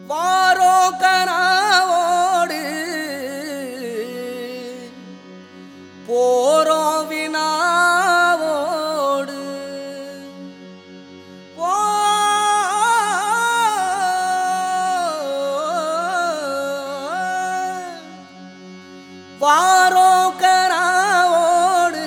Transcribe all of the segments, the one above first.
வாரோ கனாவோடு போறோம் வினாவோடு வாரோ கனாவோடு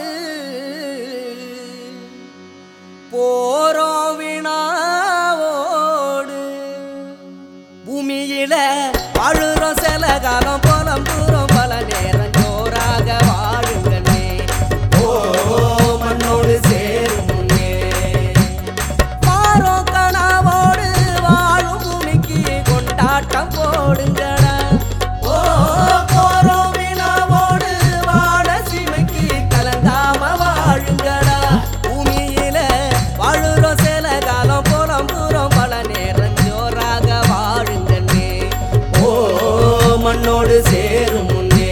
போறோம் வினாவோடு பூமியில வாழுறோம் சில காலம் போலம் தூரம் பல நேரம் ஜோராக வாழுங்கண்ணே ஓ மண்ணோடு சேரும் முன்னே வாரோம் கனாவோடு வாழும் பூமிக்கு கொண்டாட்டம் போடுங்கடா ஓ போறோம் வினாவோடு வாழ சீமைக்கு கலந்தாம வாழுங்கடா பூமியில வாழுறோம் சில காலம் போலம் தூரம் பல நேரம் ஜோராக வாழுங்கண்ணே ஓ மண்ணோடு சேரும் முன்னே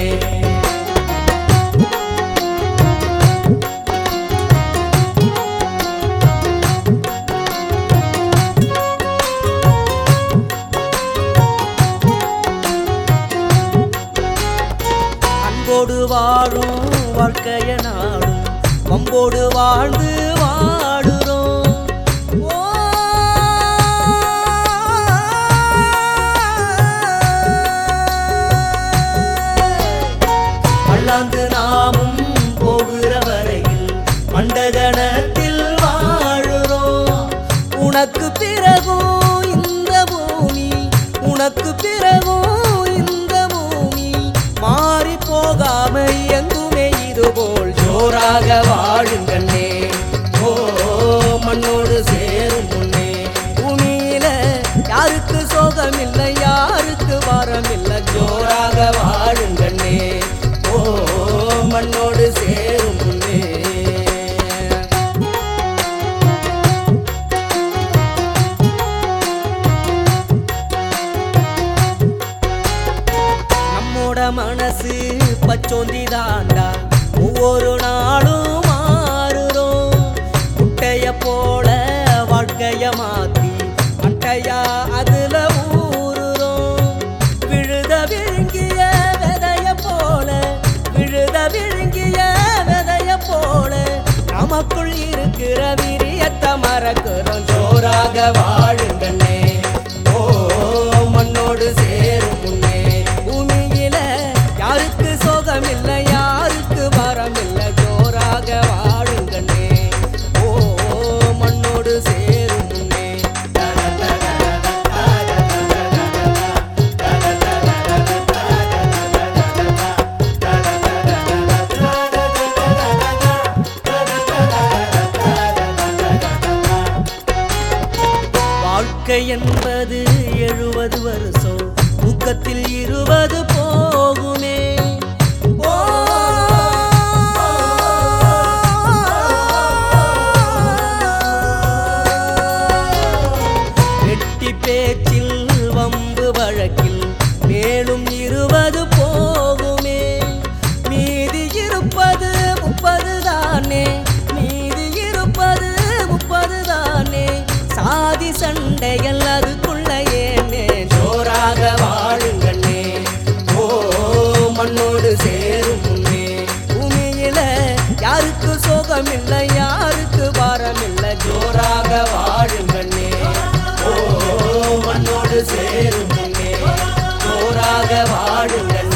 அன்போடு வாழும் வாழ்க்கைய நாடும் வம்போடு வாழ்ந்து வாழுறோம் ஓ பல்லாந்து நாமும் போகிற வரையில் மண்டகணத்தில் வாழுறோம் உனக்கு பிறகும் இந்த பூமி உனக்கு பிறகும் இந்த பூமி மாறி போகாம எங்குமே இதுபோல் ஜோராக வாழுங்கண்ணே ஓ மண்ணோடு சேரும் முன்னே பூமியில யாருக்கு சோகம் இல்லை யாருக்கு வாரம் இல்லை ஜோராக வாழுங்கண்ணே ஓ மண்ணோடு சேரும் முன்னே நம்மோட மனசு பச்சோந்தி தாண்டா ஒவ்வொரு நாளும் மாறுறோம் குட்டைய போல வாழ்க்கைய மாத்தி அட்டையா அதுல ஊறுறோம் விழுத விழுங்கிய விதைய போல விழுத விழுங்கிய விதைய போல நமக்குள் இருக்கிற விரியத்தை மறக்கிறோம் ஜோராக வாழுங்கண்ணே ஓ மண்ணோடு சேரும் முன்னே பூமியில யாருக்கு சோகம் இல்லை யாருக்கு வரம் இல்லை ஜோராக வாழுங்கண்ணே ஓ மண்ணோடு சேரும் முன்னே வாழ்க்கை என்பது எழுபது வருஷம் தூக்கத்தில் இருபது போகுமே ஓ வெட்டி பேச்சில் வம்பு வழக்கில் மேலும் இருபது போகுமே மீதி இருப்பது முப்பது தானே மீதி இருப்பது முப்பது தானே சாதி சண்டைகள் அதுக்குள்ள ஏனே ஜோராக வாழுங்கண்ணே ஓ மண்ணோடு சேரும் முன்னே பூமியில யாருக்கு சோகம் இல்லை யாருக்கு பாரம் இல்லை ஜோராக வாழுங்கண்ணே ஓ மண்ணோடு சேரும் முன்னே ஜோராக வாழுங்கண்ணே